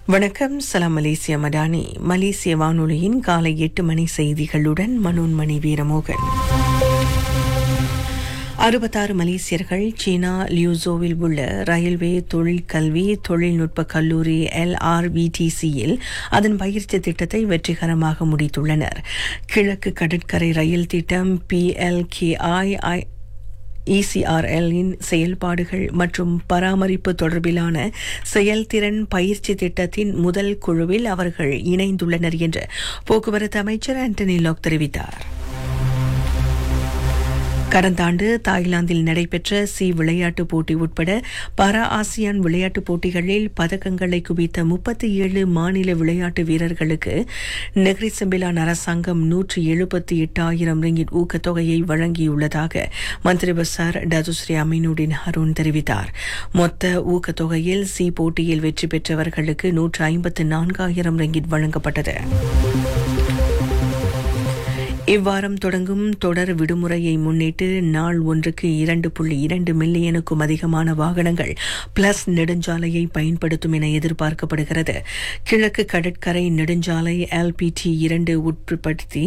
வணக்கம் சலாம் மலேசிய மடானி மலேசிய வானொலியின் காலை எட்டு மணி செய்திகளுடன் மனோன்மணி வீரமோகன் அறுபத்தாறு மலேசியர்கள் சீனா லியூசோவில் உள்ள ரயில்வே தொழிற்கல்வி தொழில்நுட்ப கல்லூரி எல்ஆர்விடிசியில் அதன் பயிற்சி திட்டத்தை வெற்றிகரமாக முடித்துள்ளனர் கிழக்கு கடற்கரை ரயில் திட்டம் பிஎல்கேஐ இசிஆர்எல்லின் செயல்பாடுகள் மற்றும் பராமரிப்பு தொடர்பிலான செயல்திறன் பயிற்சி திட்டத்தின் முதல் குழுவில் அவர்கள் இணைந்துள்ளனர் என்று போக்குவரத்து அமைச்சர் ஆண்டனி லாக் தெரிவித்தார் கடந்த ஆண்டு தாய்லாந்தில் நடைபெற்ற சி விளையாட்டுப் போட்டி உட்பட பாரா ஆசியான் விளையாட்டுப் போட்டிகளில் பதக்கங்களை குவித்த முப்பத்தி ஏழு மாநில விளையாட்டு வீரர்களுக்கு நெகிரி செம்பிலான் அரசாங்கம் நூற்றி எழுபத்தி எட்டாயிரம் ரிங்கிட் ஊக்கத்தொகையை வழங்கியுள்ளதாக மந்திரி பசார் டதுஸ்ரீ அமீனுடின் ஹருண் தெரிவித்தார் மொத்த ஊக்கத்தொகையில் சி போட்டியில் வெற்றி பெற்றவர்களுக்கு நூற்று ஐம்பத்து நான்காயிரம் ரிங்கிட் வழங்கப்பட்டது இவ்வாரம் தொடங்கும் தொடர் விடுமுறையை முன்னிட்டு நாள் ஒன்றுக்கு இரண்டு புள்ளி இரண்டு மில்லியனுக்கும் அதிகமான வாகனங்கள் பிளஸ் நெடுஞ்சாலையை பயன்படுத்தும் என எதிர்பார்க்கப்படுகிறது கிழக்கு கடற்கரை நெடுஞ்சாலை எல்பிடி இரண்டு உட்படுத்தி